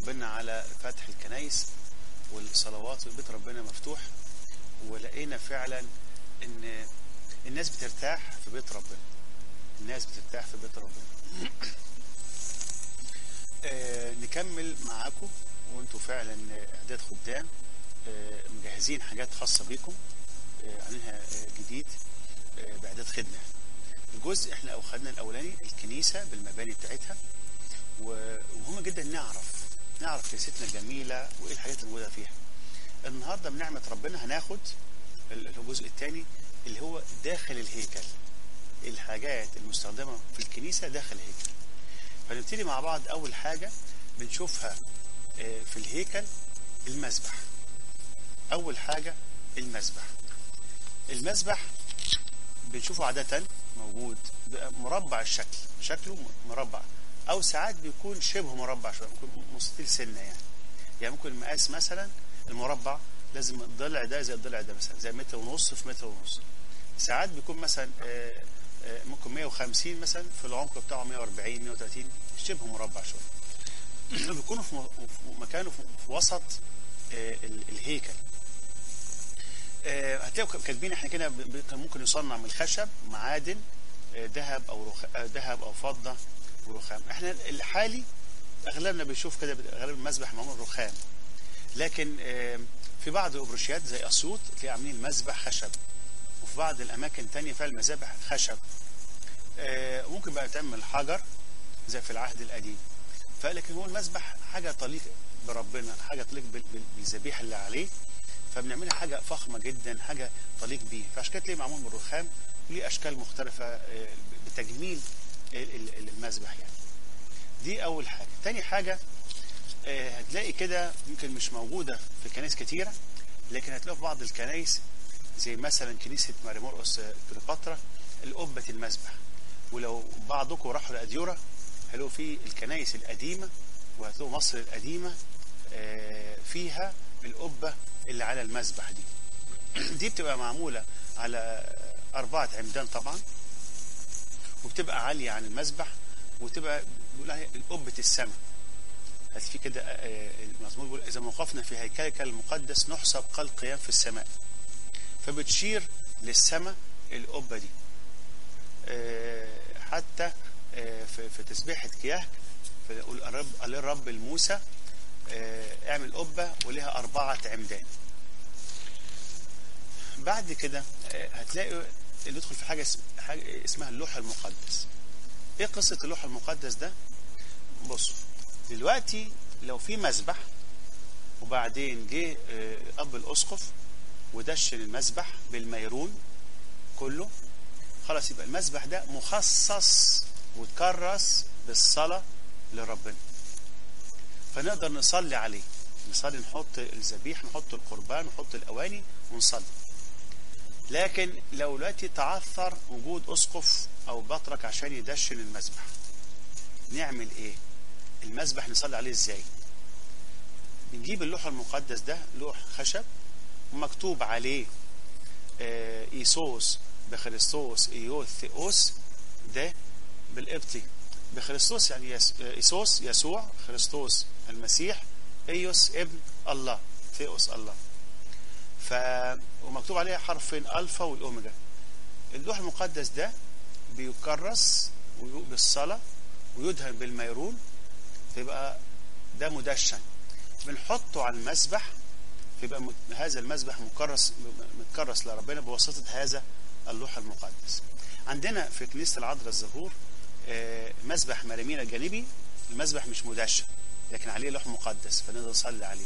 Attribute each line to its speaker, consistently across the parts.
Speaker 1: ربنا على فتح الكنايس والصلوات وبيت ربنا مفتوح ولقينا فعلا ان الناس بترتاح في بيت ربنا الناس بترتاح في بيت ربنا آه نكمل معاكم وانتوا فعلا اعداد خدام آه مجهزين حاجات خاصة بيكم آه عاملينها آه جديد آه باعداد خدمة الجزء احنا اخذنا الاولاني الكنيسة بالمباني بتاعتها ومهم جدا نعرف نعرف كنيستنا الجميلة وايه الحاجات اللي موجودة فيها النهاردة بنعمة ربنا هناخد الجزء الثاني اللي هو داخل الهيكل الحاجات المستخدمة في الكنيسة داخل الهيكل فنبتدي مع بعض أول حاجة بنشوفها في الهيكل المسبح أول حاجة المسبح المسبح بنشوفه عادة موجود مربع الشكل شكله مربع أو ساعات بيكون شبه مربع شوية ممكن مستطيل سنة يعني يعني ممكن المقاس مثلا المربع لازم الضلع ده زي الضلع ده مثلا زي متر ونص في متر ونص ساعات بيكون مثلا ممكن 150 مثلا في العمق بتاعه 140 130 شبه مربع شويه بيكونوا في مكانه في وسط الهيكل هتلاقوا كاتبين احنا كده ممكن يصنع من الخشب معادن ذهب او رخ... ذهب او فضه ورخام احنا الحالي اغلبنا بيشوف كده اغلب المسبح معمول رخام لكن في بعض الابروشيات زي اسيوط تلاقي عاملين المسبح خشب وفي بعض الاماكن تانية فيها المذابح خشب ممكن بقى تعمل حجر زي في العهد القديم فلكن هو المسبح حاجه تليق بربنا حاجه تليق بالذبيحه اللي عليه فبنعملها حاجه فخمه جدا حاجه تليق بيه فعشان كده تلاقي معمول من الرخام ليه اشكال مختلفه بتجميل المسبح يعني دي اول حاجه تاني حاجه هتلاقي كده يمكن مش موجوده في كنائس كتيره لكن هتلاقي في بعض الكنائس زي مثلا كنيسه ماري مرقس كليوباترا القبه المسبح ولو بعضكم راحوا لاديوره هتلاقوا في الكنائس القديمه وهتلاقوا مصر القديمه فيها القبه اللي على المسبح دي دي بتبقى معموله على اربعه عمدان طبعا وبتبقى عاليه عن المسبح وتبقى بيقول عليها قبه السماء بس في كده المزمور بيقول اذا وقفنا في هيكلك المقدس نحسب كالقيام في السماء فبتشير للسماء القبه دي حتى في تسبيحه كياك فيقول الرب قال الرب لموسى اعمل قبه ولها اربعه عمدان بعد كده هتلاقي اللي يدخل في حاجه حاجه اسمها اللوح المقدس ايه قصه اللوح المقدس ده بصوا دلوقتي لو في مسبح وبعدين جه اب الاسقف ودشن المسبح بالميرون كله خلاص يبقى المسبح ده مخصص وتكرس بالصلاه لربنا فنقدر نصلي عليه نصلي نحط الذبيح نحط القربان نحط الاواني ونصلي لكن لو دلوقتي تعثر وجود اسقف او بطرك عشان يدشن المسبح نعمل ايه المسبح نصلي عليه ازاي بنجيب اللوح المقدس ده لوح خشب ومكتوب عليه آه ايسوس بخريستوس ايوث ثيوس ده بالقبطي بخريستوس يعني يس... ايسوس يسوع خريستوس المسيح ايوس ابن الله ثيوس الله ف ومكتوب عليها حرفين الفا والاوميجا اللوح المقدس ده بيكرس بالصلاه ويدهن بالميرون فيبقى ده مدشن بنحطه على المسبح فيبقى هذا المسبح مكرس متكرس لربنا بواسطه هذا اللوح المقدس عندنا في كنيسه العذراء الزهور مسبح مريمينا الجانبي المسبح مش مدشن لكن عليه لوح مقدس فنقدر نصلي عليه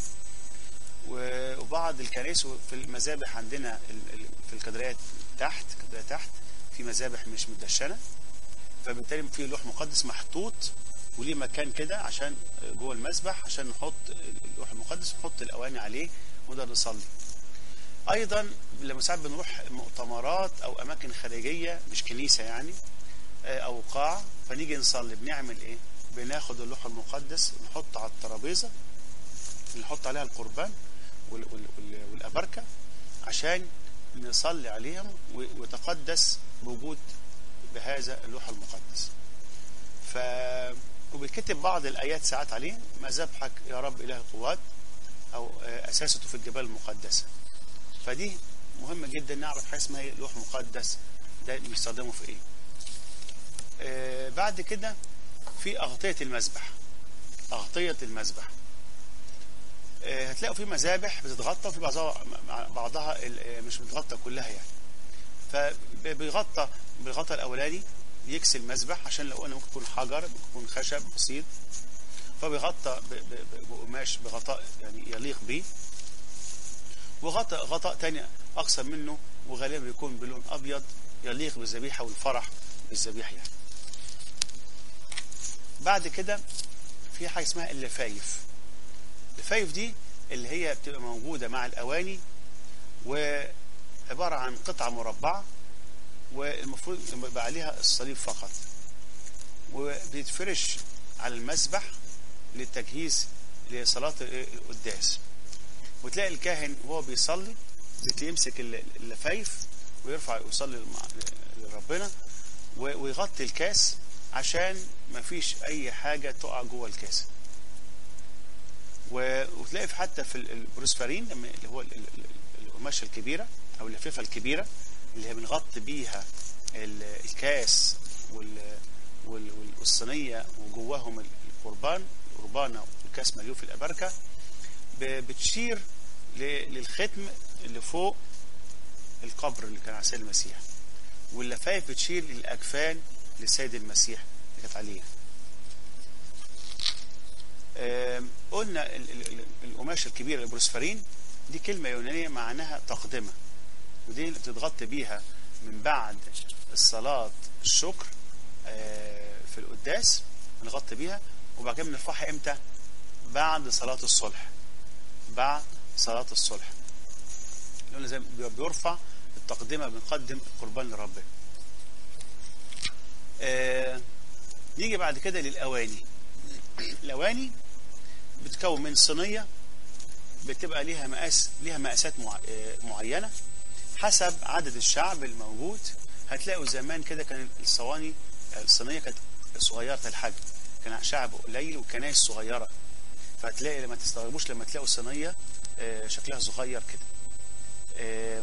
Speaker 1: وبعض الكنائس في المذابح عندنا في الكاتدرائيات تحت كاتدرائية تحت في مذابح مش مدشنه فبالتالي في لوح مقدس محطوط وليه مكان كده عشان جوه المسبح عشان نحط اللوح المقدس ونحط الاواني عليه ونقدر نصلي. ايضا لما ساعات بنروح مؤتمرات او اماكن خارجيه مش كنيسه يعني او قاعه فنيجي نصلي بنعمل ايه؟ بناخد اللوح المقدس نحطه على الترابيزه نحط عليها القربان والابركه عشان نصلي عليهم ويتقدس بوجود بهذا اللوح المقدس. ف وبيكتب بعض الآيات ساعات عليه مذبحك يا رب إله القوات أو آه، أساسته في الجبال المقدسة فدي مهم جدا نعرف حاجة اسمها إيه لوح مقدس ده بيستخدمه في إيه آه، بعد كده في أغطية المذبح أغطية المذبح آه، هتلاقوا في مذابح بتتغطى وفي بعضها مع بعضها ال- آه، مش بتتغطى كلها يعني فبيغطى بالغطاء الاولاني يكسي المذبح عشان لو قلنا ممكن يكون حجر ممكن يكون خشب بسيط فبيغطى ب- ب- ب- بقماش بغطاء يعني يليق بيه وغطاء غطاء تاني اقصر منه وغالبا بيكون بلون ابيض يليق بالذبيحه والفرح بالذبيحه يعني. بعد كده في حاجه اسمها اللفايف اللفايف دي اللي هي بتبقى موجوده مع الاواني وعباره عن قطعه مربعه والمفروض يبقى عليها الصليب فقط وبيتفرش على المسبح للتجهيز لصلاة القداس وتلاقي الكاهن وهو بيصلي بتلاقيه يمسك الل- اللفايف ويرفع يصلي للم- لربنا و- ويغطي الكاس عشان ما فيش اي حاجة تقع جوه الكاس و- وتلاقي في- حتى في ال- البروسفرين لما- اللي هو ال- ال- ال- القماشة الكبيرة او اللفافة الكبيرة اللي هي بنغطي بيها ال- الكاس وال- وال- وال- والصينية وجواهم ال- القربان القربانة والكاس مليون في الأبركة ب- بتشير ل- للختم اللي فوق القبر اللي كان على السيد المسيح واللفايف بتشير للأكفان للسيد المسيح اللي كانت عليه آم، قلنا ال- ال- ال- القماش الكبير البروسفرين دي كلمة يونانية معناها تقدمة ودي اللي بتتغطي بيها من بعد الصلاة الشكر آه، في القداس بنغطي بيها وبعد كده بنرفعها امتى؟ بعد صلاة الصلح بعد صلاة الصلح لأن زي ما بيرفع التقدمة بنقدم القربان لربنا آه، نيجي بعد كده للأواني الأواني بتتكون من صينية بتبقى ليها مقاس ليها مقاسات مع- آه، معينة حسب عدد الشعب الموجود هتلاقوا زمان كده كان الصواني الصينية كانت صغيرة الحجم كان شعب قليل وكنايس صغيرة فهتلاقي لما تستغربوش لما تلاقوا صينية آه، شكلها صغير كده آه،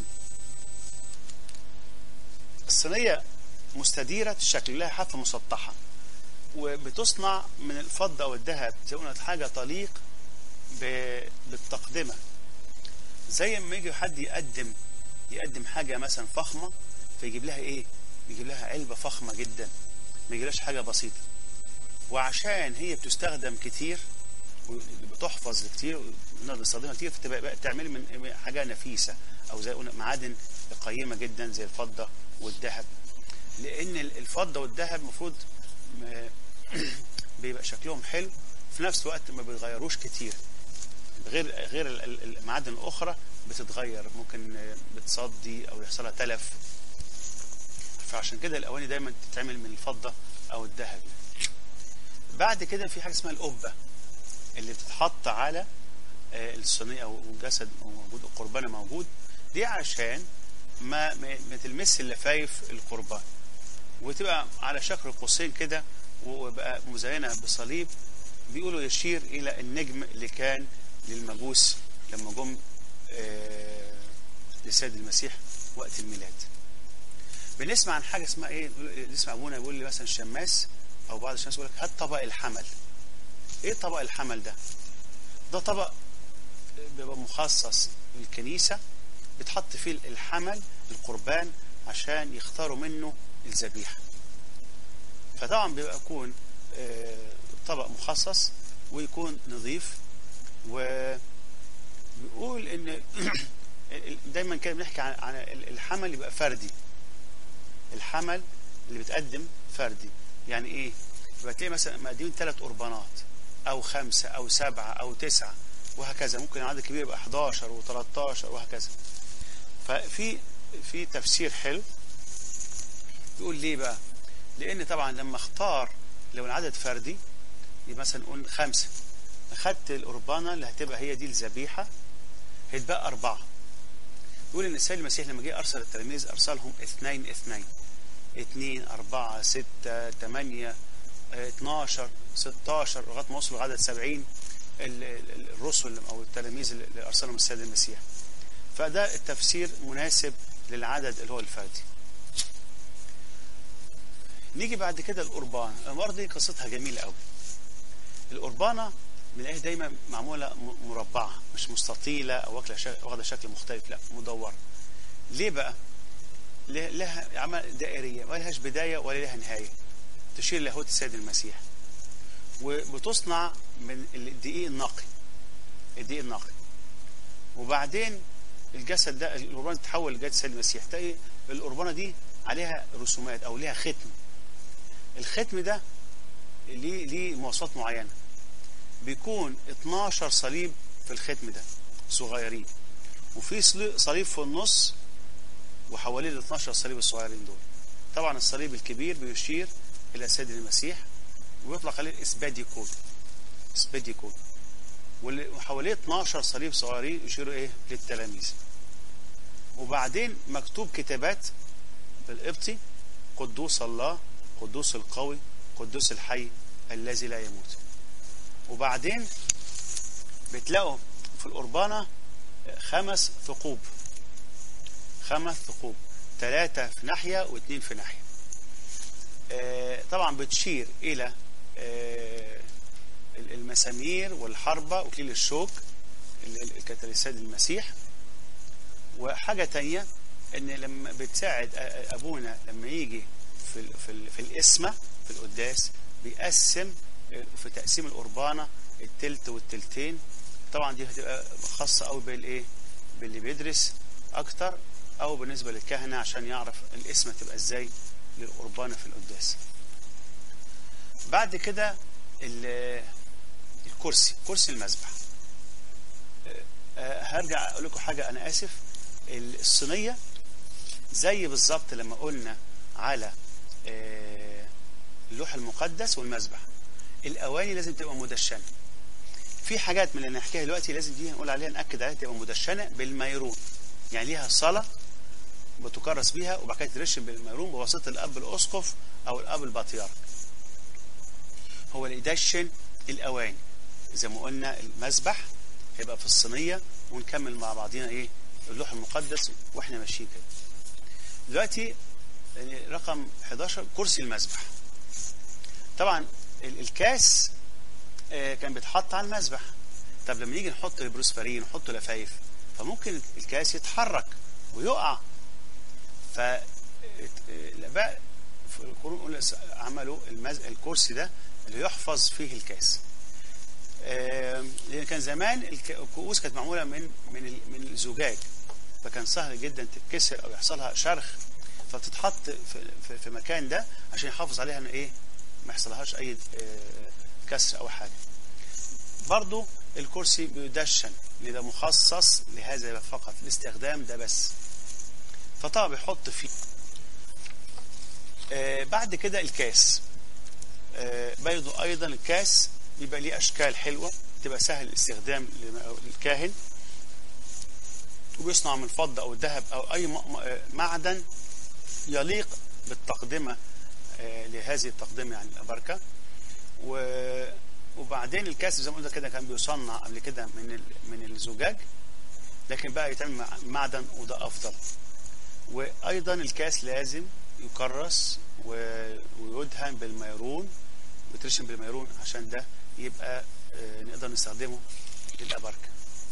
Speaker 1: الصينية مستديرة الشكل لها حافة مسطحة وبتصنع من الفضة والذهب زي ما قلنا حاجة تليق ب- بالتقدمة زي ما يجي حد يقدم يقدم حاجة مثلا فخمة فيجيب لها ايه يجيب لها علبة فخمة جدا ما يجيبلهاش حاجة بسيطة وعشان هي بتستخدم كتير وتحفظ كتير ونقدر نستخدمها كتير فتبقى بقى تعمل من حاجة نفيسة او زي قلنا معادن قيمة جدا زي الفضة والذهب لان الفضة والذهب المفروض م- بيبقى شكلهم حلو في نفس الوقت ما بيتغيروش كتير غير غير ال- ال- المعادن الاخرى بتتغير ممكن آه، بتصدي او يحصلها تلف فعشان كده الاواني دايما تتعمل من الفضه او الذهب بعد كده في حاجه اسمها القبه اللي بتتحط على آه، الصينيه او الجسد موجود القربانه موجود دي عشان ما ما ما تلمس اللفايف القربان وتبقى على شكل قوسين كده وبقى مزينه بصليب بيقولوا يشير الى النجم اللي كان للمجوس لما جم آه، لسيد المسيح وقت الميلاد بنسمع عن حاجه اسمها ايه نسمع ابونا يقول لي مثلا شماس او بعض الشماس يقول لك هات طبق الحمل ايه طبق الحمل ده ده طبق بيبقى مخصص للكنيسه بتحط فيه الحمل القربان عشان يختاروا منه الذبيحه فطبعا بيبقى يكون آه، طبق مخصص ويكون نظيف وبيقول ان دايما كده بنحكي عن عن الحمل يبقى فردي الحمل اللي بتقدم فردي يعني ايه يبقى تلاقي مثلا مقدمين ثلاث قربانات او خمسه او سبعه او تسعه وهكذا ممكن عدد كبير يبقى 11 و13 وهكذا ففي في تفسير حلو يقول ليه بقى لان طبعا لما اختار لو العدد فردي يبقى مثلا نقول خمسه اخدت القربانه اللي هتبقى هي دي الذبيحه هيتبقى اربعه يقول ان السيد المسيح لما جه ارسل التلاميذ ارسلهم اثنين اثنين اثنين اربعه سته ثمانيه آه، 12 16 لغايه ما وصلوا لعدد 70 ال- ال- الرسل او التلاميذ اللي ارسلهم السيد المسيح فده التفسير مناسب للعدد اللي هو الفردي نيجي بعد كده القربان الأمور دي قصتها جميلة قوي القربانة بنلاقيها دايما معمولة م- مربعة مش مستطيلة أو واخدة شك- واخدة شكل مختلف لا مدورة ليه بقى؟ له- لها عمل دائرية ما لهاش بداية ولا لها نهاية تشير لاهوت السيد المسيح وبتصنع من الدقيق النقي الدقيق النقي وبعدين الجسد ده القربانة تتحول لجسد السيد المسيح تلاقي القربانة دي عليها رسومات أو ليها ختم الختم ده ليه ليه مواصفات معينة بيكون 12 صليب في الختم ده صغيرين وفي صلي- صليب في النص وحواليه ال 12 صليب الصغيرين دول طبعا الصليب الكبير بيشير الى سيد المسيح ويطلق عليه اسباديكون اسباديكون واللي وحواليه 12 صليب صغيرين يشيروا ايه للتلاميذ وبعدين مكتوب كتابات بالقبطي قدوس الله قدوس القوي قدوس الحي الذي لا يموت وبعدين بتلاقوا في القربانة خمس ثقوب خمس ثقوب ثلاثة في ناحية واثنين في ناحية آه، طبعا بتشير إلى آه، المسامير والحربة وكليل الشوك اللي اللي كانت للسيد المسيح وحاجة تانية ان لما بتساعد أ- أ- ابونا لما يجي في ال في, ال في القسمة في القداس بيقسم في تقسيم القربانة التلت والتلتين طبعا دي هتبقى خاصة قوي بالايه باللي بيدرس اكتر او بالنسبة للكهنة عشان يعرف القسمة تبقى ازاي للقربانة في القداس بعد كده ال- الكرسي كرسي المذبح آه، هرجع اقول لكم حاجه انا اسف الصينيه زي بالظبط لما قلنا على آه، اللوح المقدس والمذبح الاواني لازم تبقى مدشنه في حاجات من اللي نحكيها دلوقتي لازم دي نقول عليها ناكد عليها تبقى مدشنه بالميرون يعني ليها صلاه بتكرس بيها وبعد كده ترشم بالميرون بواسطه الاب الاسقف او الاب البطيار هو اللي يدشن الاواني زي ما قلنا المذبح هيبقى في الصينيه ونكمل مع بعضينا ايه اللوح المقدس واحنا ماشيين كده دلوقتي يعني رقم 11 كرسي المذبح طبعا ال- الكاس آه، كان بيتحط على المذبح طب لما نيجي نحط البروسفرين ونحط لفايف فممكن الكاس يتحرك ويقع ف الاباء في القرون الأولى عملوا المز... الكرسي ده اللي يحفظ فيه الكاس آه، لان كان زمان الك- الكؤوس كانت معموله من من ال- من الزجاج فكان سهل جدا تتكسر او يحصل لها شرخ فتتحط في, في, في مكان ده عشان يحافظ عليها ان ايه ما يحصلهاش اي آه، كسر او حاجه برضو الكرسي بيدشن اللي ده مخصص لهذا فقط الاستخدام ده بس فطبعا بيحط فيه آه، بعد كده الكاس آه، برضو ايضا الكاس بيبقى ليه اشكال حلوه تبقى سهل الاستخدام لم- للكاهن وبيصنع من فضه او ذهب او اي م- م- آه، معدن يليق بالتقدمه آه، لهذه التقدمه يعني البركه و وبعدين الكاس زي ما قلنا كده كان بيصنع قبل كده من ال- من الزجاج لكن بقى يتعمل مع- معدن وده افضل وايضا الكاس لازم يكرس و- ويدهن بالميرون ويترشم بالميرون عشان ده يبقى آه، نقدر نستخدمه للأبركة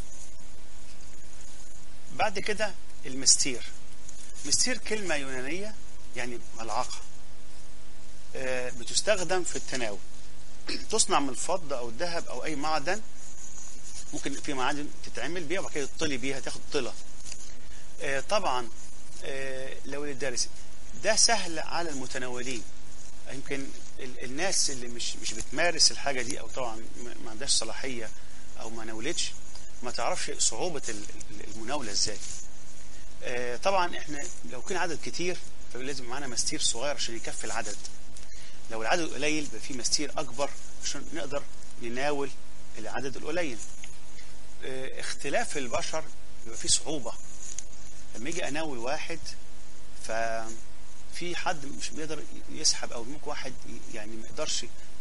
Speaker 1: بعد كده المستير مستير كلمة يونانية يعني ملعقة آه، بتستخدم في التناول تصنع من الفضة أو الذهب أو أي معدن ممكن في معادن تتعمل بيها وبعد كده تطلي بيها تاخد طلة آه، طبعا آه، لو للدارس ده سهل على المتناولين يمكن ال- الناس اللي مش مش بتمارس الحاجه دي او طبعا ما ما عندهاش صلاحيه او ما ناولتش ما تعرفش صعوبه ال- ال- المناوله ازاي آه، طبعا احنا لو كان عدد كتير فلازم معانا مستير صغير عشان يكفي العدد لو العدد قليل يبقى في مستير اكبر عشان نقدر نناول العدد القليل آه، اختلاف البشر بيبقى فيه صعوبه لما يجي اناول واحد ففي حد مش بيقدر يسحب او ممكن واحد يعني ما يقدرش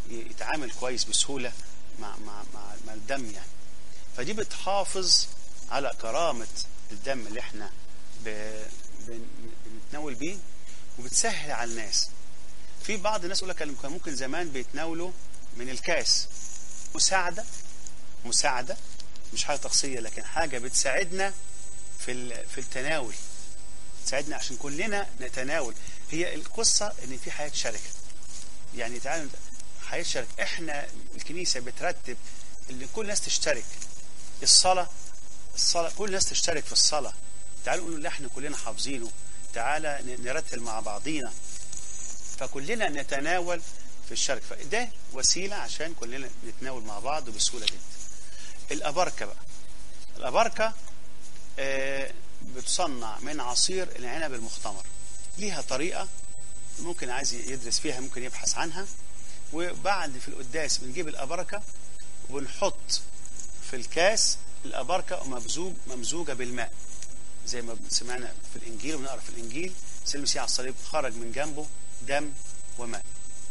Speaker 1: يتعامل كويس بسهولة مع, مع, مع, مع الدم يعني فدي بتحافظ على كرامة الدم اللي احنا ب- بن- بنتناول بيه وبتسهل على الناس في بعض الناس يقول لك كان ممكن زمان بيتناولوا من الكاس مساعدة مساعدة مش حاجة تقصية لكن حاجة بتساعدنا في ال- في التناول تساعدنا عشان كلنا نتناول هي القصة ان في حياة شركة يعني تعالوا حياة شركة احنا الكنيسة بترتب ان كل الناس تشترك الصلاة الصلاة كل الناس تشترك في الصلاة تعالوا نقول اللي احنا كلنا حافظينه تعالى ن- نرتل مع بعضينا فكلنا نتناول في الشركة فده وسيلة عشان كلنا نتناول مع بعض وبسهولة جدا الأبركة بقى الأبركة آه، بتصنع من عصير العنب المختمر ليها طريقة ممكن عايز يدرس فيها ممكن يبحث عنها وبعد في القداس بنجيب الأبركة وبنحط في الكاس الأبركة ممزوج ممزوجة بالماء زي ما سمعنا في الإنجيل وبنقرا في الإنجيل سيد المسيح على الصليب خرج من جنبه دم وماء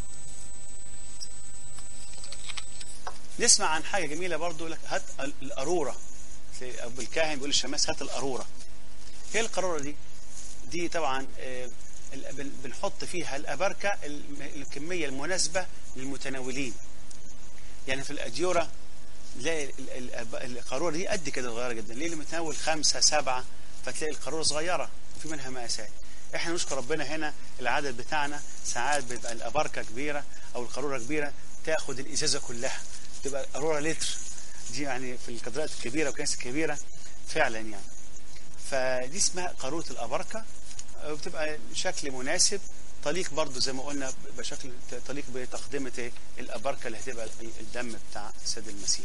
Speaker 1: نسمع عن حاجة جميلة برضو لك هات القارورة تلاقي أبو الكاهن بيقول للشماس هات القارورة ايه القارورة دي؟ دي طبعا آه، ال- بن- بنحط فيها الأبركة الم- الكمية المناسبة للمتناولين يعني في الأديورة تلاقي ال- ال- ال- القارورة دي قد كده صغيرة جدا ليه اللي متناول خمسة سبعة فتلاقي القارورة صغيرة وفي منها مقاسات احنا نشكر ربنا هنا العدد بتاعنا ساعات بيبقى الأبركة كبيرة أو القارورة كبيرة تاخد الإزازة كلها تبقى قارورة لتر دي يعني في الكاتدرائيات الكبيرة والكنائس الكبيرة فعلا يعني فدي اسمها قارورة الأبركة وبتبقى شكل مناسب طليق برضو زي ما قلنا بشكل طليق بتقدمة إيه؟ الأبركة اللي هتبقى الدم بتاع السيد المسيح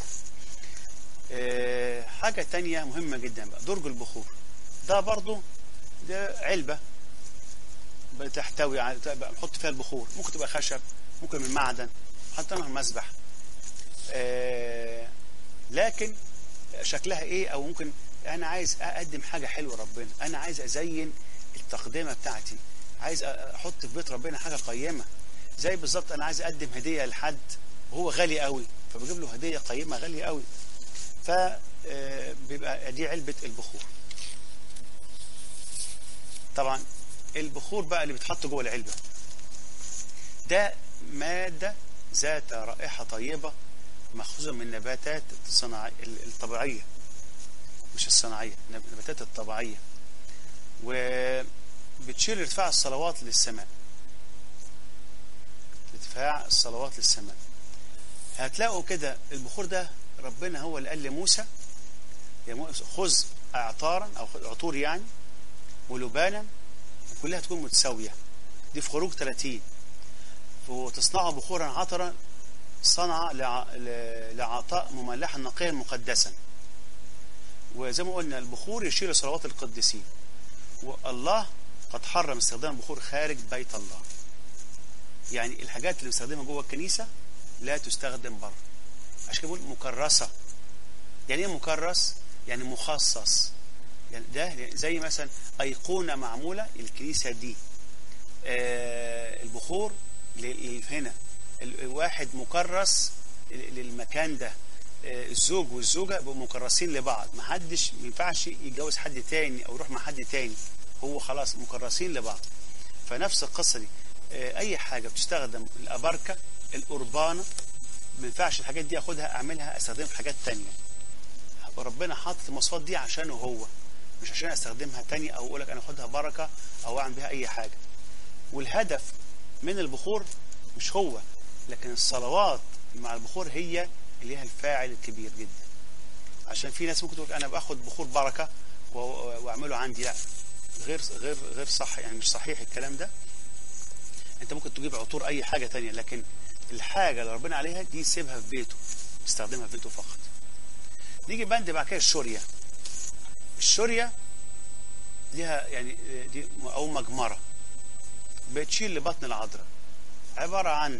Speaker 1: آه، حاجة تانية مهمة جدا بقى درج البخور ده برضو ده علبة بتحتوي على تبقى نحط فيها البخور ممكن تبقى خشب ممكن من معدن حتى من مسبح آه، لكن شكلها ايه او ممكن انا عايز اقدم حاجه حلوه ربنا انا عايز ازين التقدمه بتاعتي عايز احط في بيت ربنا حاجه قيمه زي بالظبط انا عايز اقدم هديه لحد وهو غالي قوي فبجيب له هديه قيمه غاليه قوي ف آه، بيبقى دي علبه البخور طبعا البخور بقى اللي بيتحط جوه العلبه ده ماده ذات رائحه طيبه مأخوذة من النباتات الصناعية الطبيعية مش الصناعية النباتات الطبيعية وبتشير ارتفاع الصلوات للسماء ارتفاع الصلوات للسماء هتلاقوا كده البخور ده ربنا هو اللي قال لموسى يا موسى خذ اعطارا او خذ عطور يعني ولبانا وكلها تكون متساويه دي في خروج 30 وتصنعوا بخورا عطرا صنع لع- ل- لعطاء مملحا نقيا مقدسا وزي ما قلنا البخور يشير لصلوات القديسين والله قد حرم استخدام البخور خارج بيت الله يعني الحاجات اللي بنستخدمها جوه الكنيسة لا تستخدم بره عشان كده بقول مكرسة يعني ايه مكرس يعني مخصص يعني ده زي مثلا أيقونة معمولة الكنيسة دي آه البخور لل- هنا الواحد مكرس للمكان ده آه، الزوج والزوجة بقوا مكرسين لبعض محدش ما ينفعش يتجوز حد تاني او يروح مع حد تاني هو خلاص مكرسين لبعض فنفس القصة دي آه، اي حاجة بتستخدم الابركة القربانة ما ينفعش الحاجات دي اخدها اعملها استخدمها في حاجات تانية وربنا حاطط المواصفات دي عشانه هو مش عشان استخدمها تاني او اقول لك انا اخدها بركة او اعمل بيها اي حاجة والهدف من البخور مش هو لكن الصلوات مع البخور هي اللي ليها الفاعل الكبير جدا عشان في ناس ممكن تقول انا باخد بخور بركه و- و- واعمله عندي لا غير غير غير صح يعني مش صحيح الكلام ده انت ممكن تجيب عطور اي حاجه تانية لكن الحاجه اللي ربنا عليها دي سيبها في بيته استخدمها في بيته فقط نيجي بند بعد كده الشوريه الشوريه ليها يعني دي او مجمره بتشيل لبطن العذراء عباره عن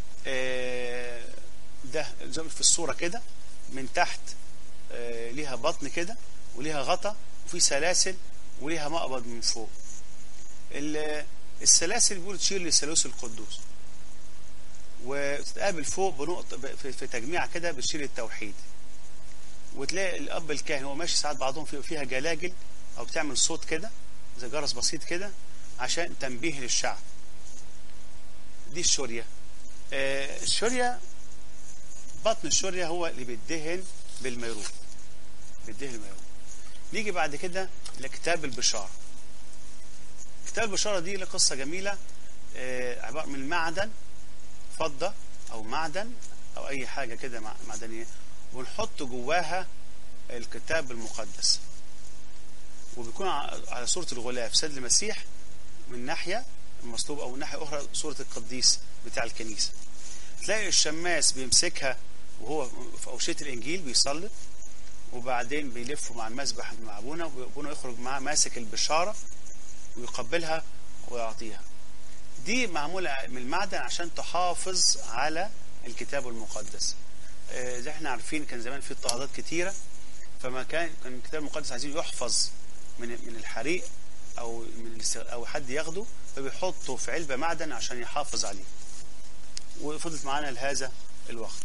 Speaker 1: آه، ده زي ما في الصوره كده من تحت آه، ليها بطن كده وليها غطا وفي سلاسل وليها مقبض من فوق ال- السلاسل بيقول تشير للثالوث القدوس وتتقابل فوق بنقطة ب- في, في تجميعة كده بتشير التوحيد وتلاقي الأب الكاهن هو ماشي ساعات بعضهم في- فيها جلاجل أو بتعمل صوت كده زي جرس بسيط كده عشان تنبيه للشعب دي الشورية آه، الشورية بطن الشورية هو اللي بيدهن بالميرون بيدهن الميرون نيجي بعد كده لكتاب البشارة كتاب البشارة دي له قصة جميلة آه، عبارة من معدن فضة أو معدن أو أي حاجة كده مع- معدنية ونحط جواها الكتاب المقدس وبيكون ع- على صورة الغلاف سيد المسيح من ناحية المصلوب أو من ناحية أخرى صورة القديس بتاع الكنيسة تلاقي الشماس بيمسكها وهو في أوشية الإنجيل بيصلي وبعدين بيلفوا مع المسبح مع أبونا وأبونا يخرج معاه ماسك البشارة ويقبلها ويعطيها دي معمولة من المعدن عشان تحافظ على الكتاب المقدس آه، زي احنا عارفين كان زمان في اضطهادات كتيرة فما كان كان الكتاب المقدس عايزين يحفظ من من الحريق او من الاست- او حد ياخده فبيحطه في علبة معدن عشان يحافظ عليه وفضلت معانا لهذا الوقت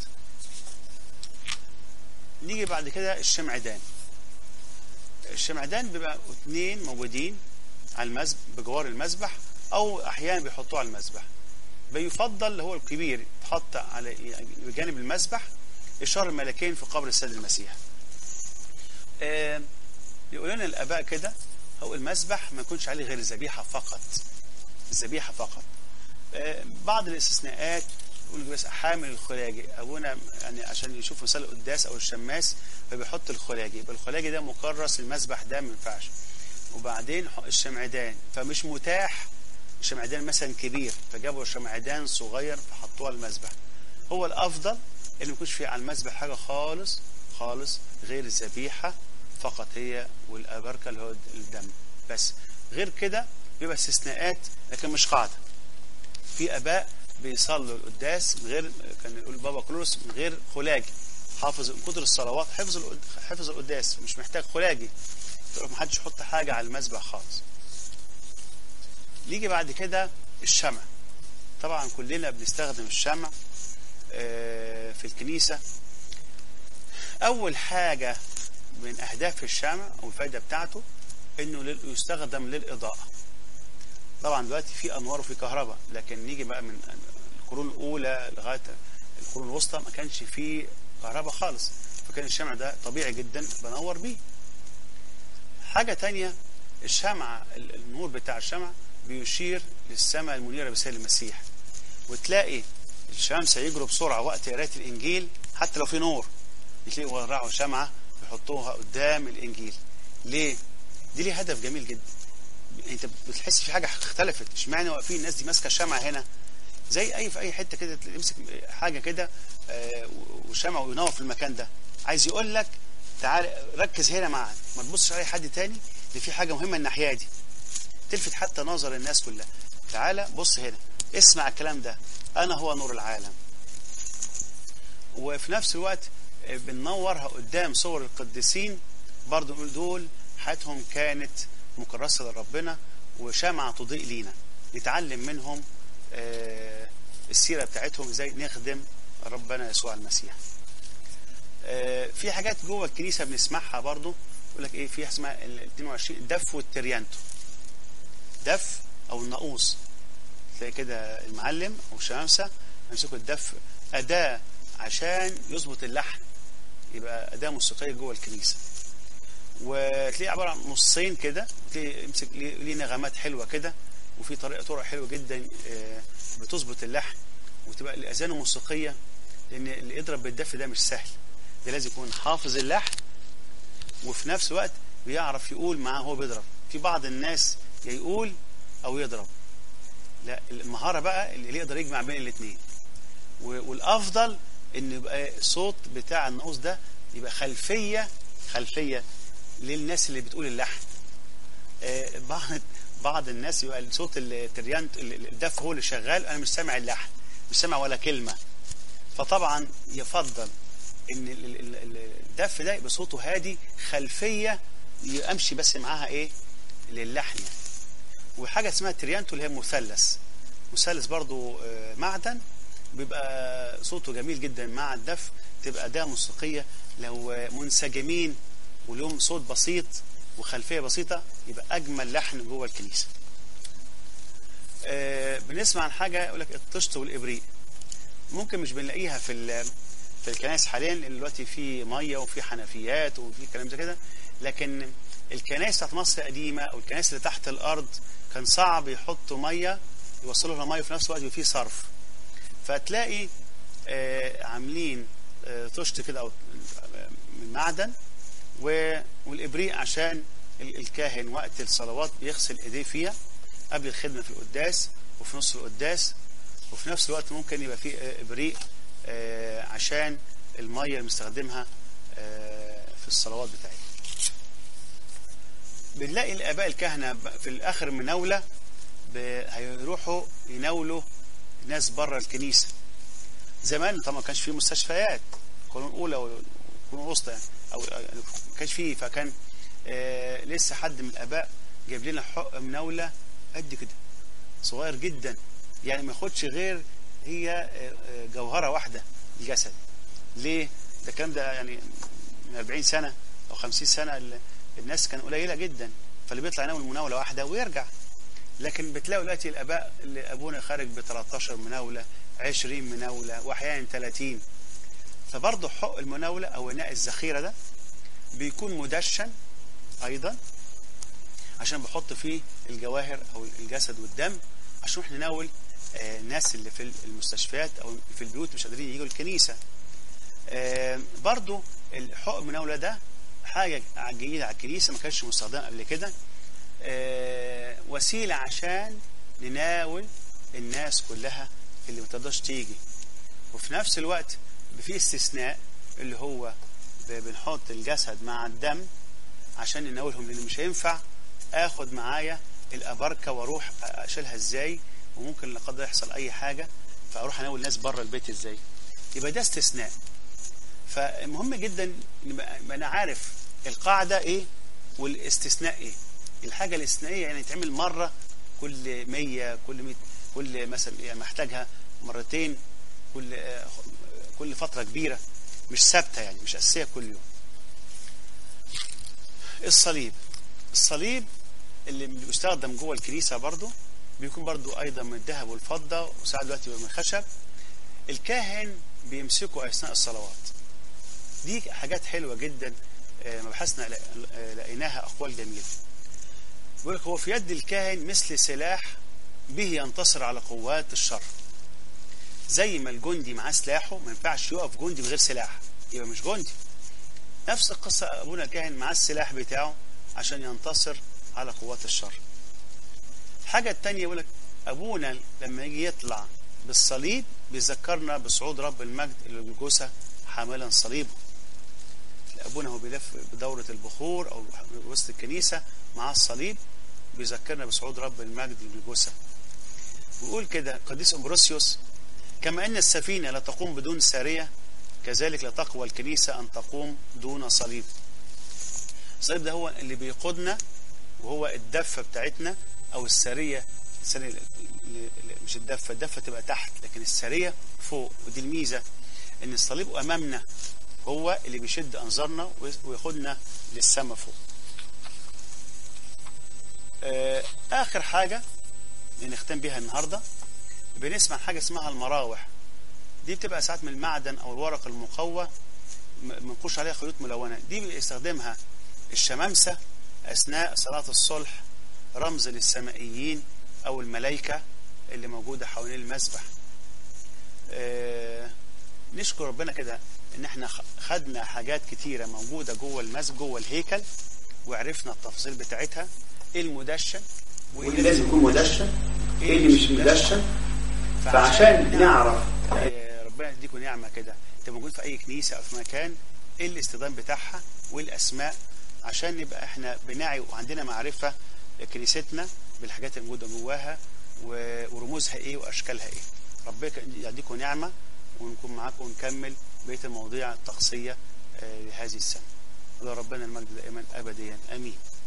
Speaker 1: نيجي بعد كده الشمعدان الشمعدان بيبقى اتنين موجودين على المسبح بجوار المسبح او احيانا بيحطوه على المسبح بيفضل اللي هو الكبير يتحط على يعني بجانب المسبح اشاره الملكين في قبر السيد المسيح آه، يقول لنا الاباء كده هو المسبح ما يكونش عليه غير الذبيحه فقط الذبيحه فقط آه، بعض الاستثناءات يقول بس حامل الخلاجي ابونا يعني عشان يشوف مثال القداس او الشماس فبيحط الخلاجي يبقى الخلاجي ده مكرس المسبح ده ما ينفعش وبعدين ح- الشمعدان فمش متاح الشمعدان مثلا كبير فجابوا شمعدان صغير فحطوه على المسبح هو الافضل ان ما يكونش في على المسبح حاجه خالص خالص غير الذبيحه فقط هي والابركه اللي هو الدم بس غير كده بيبقى استثناءات لكن مش قاعده في اباء بيصلوا القداس من غير كان يقول بابا كلورس من غير خلاجي حافظ من كتر الصلوات حفظ القد- حفظ القداس مش محتاج خلاجي ما حدش يحط حاجه على المسبح خالص نيجي بعد كده الشمع طبعا كلنا بنستخدم الشمع آه، في الكنيسه اول حاجه من اهداف الشمع او الفائده بتاعته انه لل- يستخدم للاضاءه طبعا دلوقتي في انوار وفي كهرباء لكن نيجي بقى من القرون الاولى لغايه القرون الوسطى ما كانش فيه كهرباء خالص فكان الشمع ده طبيعي جدا بنور بيه حاجه تانية الشمعة ال- النور بتاع الشمع بيشير للسماء المنيرة بسيد المسيح وتلاقي الشمس هيجروا بسرعة وقت قراية الإنجيل حتى لو في نور بتلاقي ورعوا شمعة يحطوها قدام الإنجيل ليه؟ دي ليه هدف جميل جدا انت بتحس في حاجة اختلفت اشمعنى واقفين الناس دي ماسكة الشمعة هنا زي اي في اي حته كده تمسك حاجه كده آه، وشمع وينور في المكان ده عايز يقول لك تعال ركز هنا معانا ما تبصش على أي حد تاني دي في حاجه مهمه الناحيه دي تلفت حتى نظر الناس كلها تعالى بص هنا اسمع الكلام ده انا هو نور العالم وفي نفس الوقت آه، بننورها قدام صور القديسين برضو نقول دول حياتهم كانت مكرسه لربنا وشمعة تضيء لينا نتعلم منهم آه، السيرة بتاعتهم ازاي نخدم ربنا يسوع المسيح آه، في حاجات جوه الكنيسة بنسمعها برضو يقول لك ايه في حاجة اسمها ال 22 الدف والتريانتو دف او الناقوس تلاقي كده المعلم او الشمامسة يمسكوا الدف أداة عشان يظبط اللحن يبقى أداة موسيقية جوه الكنيسة وتلاقيه عبارة عن نصين كده وتلاقيه يمسك ليه ليه نغمات حلوة كده وفي طريقة طرق حلوة جدا آه، بتظبط اللحن وتبقى الأذان موسيقية لأن اللي يضرب بالدف ده مش سهل ده لازم يكون حافظ اللحن وفي نفس الوقت بيعرف يقول معاه هو بيضرب في بعض الناس يا يقول أو يضرب لا المهارة بقى اللي يقدر يجمع بين الاثنين والافضل ان يبقى الصوت بتاع النقوص ده يبقى خلفيه خلفيه للناس اللي بتقول اللحن آه، بعض بعض الناس يبقى صوت التريان الدف هو اللي شغال انا مش سامع اللحن مش سامع ولا كلمه فطبعا يفضل ان ال- ال- ال- الدف ده يبقى صوته هادي خلفيه امشي بس معاها ايه للحن يعني وحاجه اسمها تريانتو اللي هي مثلث مثلث برضو آه، معدن بيبقى صوته جميل جدا مع الدف تبقى أداة موسيقية لو منسجمين ولهم صوت بسيط وخلفية بسيطة يبقى أجمل لحن جوه الكنيسة آه، بنسمع عن حاجة يقول لك الطشت والإبريق ممكن مش بنلاقيها في ال- في الكنائس حاليا لان دلوقتي في ميه وفي حنفيات وفي كلام زي كده لكن الكنائس بتاعت مصر القديمه او الكنائس اللي تحت الارض كان صعب يحطوا ميه يوصلوا لها ميه وفي نفس الوقت يبقى في صرف فتلاقي آه، عاملين آه، طشت كده او آه، من معدن و- والابريق عشان ال- الكاهن وقت الصلوات بيغسل ايديه فيها قبل الخدمه في القداس وفي نص القداس وفي نفس الوقت ممكن يبقى في آه، ابريق آه، عشان الميه اللي بنستخدمها آه، في الصلوات بتاعتنا بنلاقي الاباء الكهنه ب- في الاخر مناوله ب- هيروحوا يناولوا ناس بره الكنيسه زمان طبعا ما كانش في مستشفيات قانون اولى وقانون وسطى يعني او يعني ما كانش فيه فكان آه لسه حد من الاباء جايب لنا حق مناوله قد كده صغير جدا يعني ما ياخدش غير هي آه، آه، جوهره واحده الجسد ليه؟ ده الكلام ده يعني من 40 سنه او 50 سنه ال- الناس كان قليله جدا فاللي بيطلع يناول مناوله واحده ويرجع لكن بتلاقوا دلوقتي الاباء اللي ابونا خارج ب 13 مناوله 20 مناوله واحيانا 30 فبرضه حق المناوله او اناء الذخيره ده بيكون مدشن ايضا عشان بحط فيه الجواهر او الجسد والدم عشان احنا نناول آه، الناس اللي في المستشفيات او في البيوت مش قادرين يجوا الكنيسه آه، برضو الحق المناوله ده حاجه جديده على الكنيسه ما كانتش مستخدمه قبل كده آه، وسيله عشان نناول الناس كلها اللي ما تقدرش تيجي وفي نفس الوقت في استثناء اللي هو ب- بنحط الجسد مع الدم عشان نناولهم لان مش هينفع اخد معايا الابركه واروح اشيلها ازاي وممكن لا قدر يحصل اي حاجه فاروح اناول الناس بره البيت ازاي يبقى ده استثناء فمهم جدا نبقى نبقى انا عارف القاعده ايه والاستثناء ايه الحاجه الاستثنائيه يعني تعمل مره كل 100 كل 100 كل مثلا يعني محتاجها مرتين كل آه، كل فتره كبيره مش ثابته يعني مش اساسيه كل يوم الصليب الصليب اللي بيستخدم جوه الكنيسه برضو بيكون برضو ايضا من الذهب والفضه وساعات دلوقتي بيبقى من الخشب الكاهن بيمسكه اثناء الصلوات دي حاجات حلوه جدا آه، مبحثنا لق- آه، لقيناها اقوال جميله بيقول لك هو في يد الكاهن مثل سلاح به ينتصر على قوات الشر زي ما الجندي معاه سلاحه ما ينفعش يقف جندي بغير سلاح يبقى مش جندي نفس القصة أبونا الكاهن معاه السلاح بتاعه عشان ينتصر على قوات الشر الحاجة التانية يقول لك أبونا لما يجي يطلع بالصليب بيذكرنا بصعود رب المجد إلى الجلجوسة حاملا صليبه أبونا هو بيلف بدورة البخور أو وسط الكنيسة مع الصليب بيذكرنا بصعود رب المجد للجلجوسة ويقول كده قديس أمبروسيوس كما أن السفينة لا تقوم بدون سارية كذلك لا تقوى الكنيسة أن تقوم دون صليب الصليب ده هو اللي بيقودنا وهو الدفة بتاعتنا أو السارية السارية اللي- اللي- مش الدفة الدفة تبقى تحت لكن السارية فوق ودي الميزة إن الصليب أمامنا هو اللي بيشد أنظارنا وياخدنا للسما فوق آه، آخر حاجة اللي نختم بيها النهاردة بنسمع حاجة اسمها المراوح دي بتبقى ساعات من المعدن او الورق المقوى م- منقوش عليها خيوط ملونه دي بيستخدمها الشمامسه اثناء صلاه الصلح رمز للسمائيين او الملائكه اللي موجوده حوالين المسبح آه نشكر ربنا كده ان احنا خ- خدنا حاجات كتيره موجوده جوه المسجد جوه الهيكل وعرفنا التفاصيل بتاعتها ايه المدشن وايه
Speaker 2: واللي لازم يكون مدشن ايه اللي مش مدشن فعشان نعرف
Speaker 1: آه، ربنا يديكم نعمه كده انت موجود في اي كنيسه او في مكان ايه الاستخدام بتاعها وايه الاسماء عشان نبقى احنا بنعي وعندنا معرفه كنيستنا بالحاجات الموجوده جواها و- ورموزها ايه واشكالها ايه ربنا يديكم نعمه ونكون معاكم ونكمل بقيه المواضيع الطقسيه آه، لهذه السنه ولربنا المجد دائما ابديا امين